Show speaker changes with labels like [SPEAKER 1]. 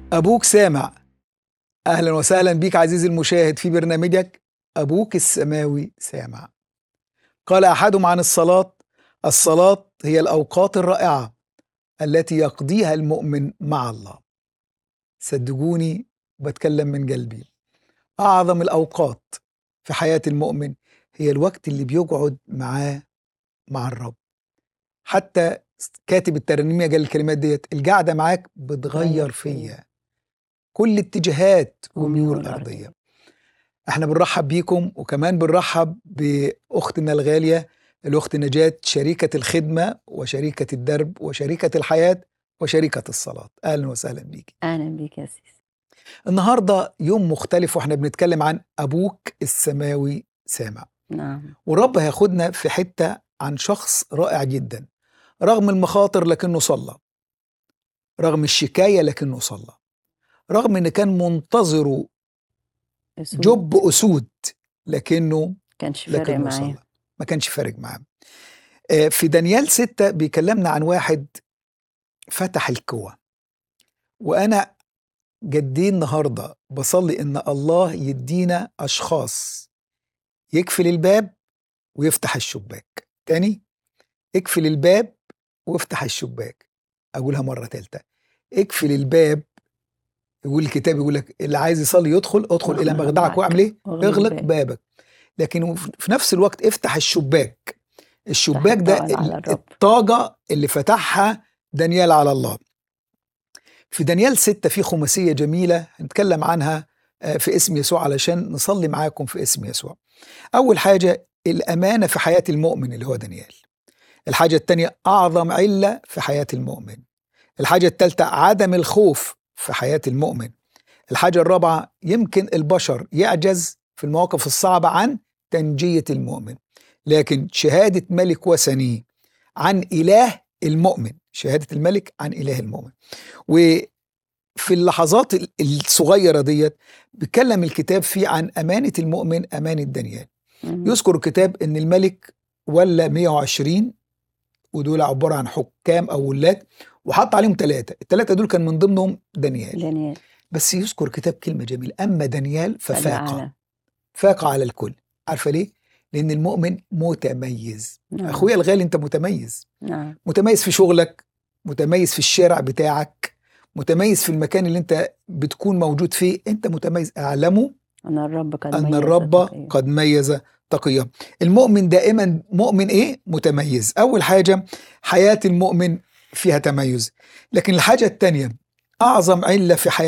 [SPEAKER 1] أبوك سامع أهلا وسهلا بك عزيزي المشاهد في برنامجك أبوك السماوي سامع قال أحدهم عن الصلاة الصلاة هي الأوقات الرائعة التي يقضيها المؤمن مع الله صدقوني بتكلم من قلبي أعظم الأوقات في حياة المؤمن هي الوقت اللي بيقعد معاه مع الرب حتى كاتب الترنيمية قال الكلمات ديت القعدة معاك بتغير فيا كل اتجاهات وميول أرضية احنا بنرحب بيكم وكمان بنرحب بأختنا الغالية الأخت نجاة شريكة الخدمة وشريكة الدرب وشريكة الحياة وشريكة الصلاة أهلا وسهلا بيك
[SPEAKER 2] اهلا بيك يا سيس
[SPEAKER 1] النهاردة يوم مختلف واحنا بنتكلم عن أبوك السماوي سامع
[SPEAKER 2] نعم
[SPEAKER 1] والرب هياخدنا في حتة عن شخص رائع جدا رغم المخاطر لكنه صلى رغم الشكاية لكنه صلى رغم ان كان منتظره
[SPEAKER 2] أسود.
[SPEAKER 1] جب اسود لكنه
[SPEAKER 2] كانش فارق
[SPEAKER 1] لكنه
[SPEAKER 2] معايا
[SPEAKER 1] صلى ما كانش فارق معاه آه، في دانيال ستة بيكلمنا عن واحد فتح الكوى وانا جدي النهارده بصلي ان الله يدينا اشخاص يقفل الباب ويفتح الشباك تاني اقفل الباب وافتح الشباك اقولها مره ثالثه اقفل الباب يقول الكتاب يقول لك اللي عايز يصلي يدخل ادخل الى
[SPEAKER 2] واغلق
[SPEAKER 1] مخدعك
[SPEAKER 2] معك.
[SPEAKER 1] واعمل ايه
[SPEAKER 2] واغلق
[SPEAKER 1] اغلق
[SPEAKER 2] الباب.
[SPEAKER 1] بابك لكن في نفس الوقت افتح الشباك الشباك ده
[SPEAKER 2] الطاقة على
[SPEAKER 1] ال-
[SPEAKER 2] الرب.
[SPEAKER 1] الطاقة اللي فتحها دانيال على الله في دانيال ستة في خماسية جميلة هنتكلم عنها آه، في اسم يسوع علشان نصلي معاكم في اسم يسوع أول حاجة الأمانة في حياة المؤمن اللي هو دانيال الحاجة التانية أعظم علة في حياة المؤمن الحاجة التالتة عدم الخوف في حياة المؤمن الحاجة الرابعة يمكن البشر يعجز في المواقف الصعبة عن تنجية المؤمن لكن شهادة ملك وثني عن إله المؤمن شهادة الملك عن إله المؤمن وفي اللحظات ال- الصغيرة ديت بيتكلم الكتاب فيه عن أمانة المؤمن أمانة دانيال
[SPEAKER 2] مم.
[SPEAKER 1] يذكر الكتاب ان الملك ولا 120 ودول عباره عن حكام او ولاد وحط عليهم ثلاثه الثلاثه دول كان من ضمنهم دانيال
[SPEAKER 2] دانيال
[SPEAKER 1] بس يذكر الكتاب كلمه جميله اما دانيال ففاق
[SPEAKER 2] فجعل.
[SPEAKER 1] فاق على الكل عارفه ليه لان المؤمن متميز
[SPEAKER 2] نعم.
[SPEAKER 1] اخويا الغالي انت متميز
[SPEAKER 2] نعم
[SPEAKER 1] متميز في شغلك متميز في الشارع بتاعك متميز في المكان اللي انت بتكون موجود فيه انت متميز اعلمه
[SPEAKER 2] أن الرب قد
[SPEAKER 1] أن
[SPEAKER 2] ميز
[SPEAKER 1] الرب
[SPEAKER 2] التقي.
[SPEAKER 1] قد ميز تقيه المؤمن دائما مؤمن إيه؟ متميز أول حاجة حياة المؤمن فيها تميز لكن الحاجة الثانية أعظم علة في حياة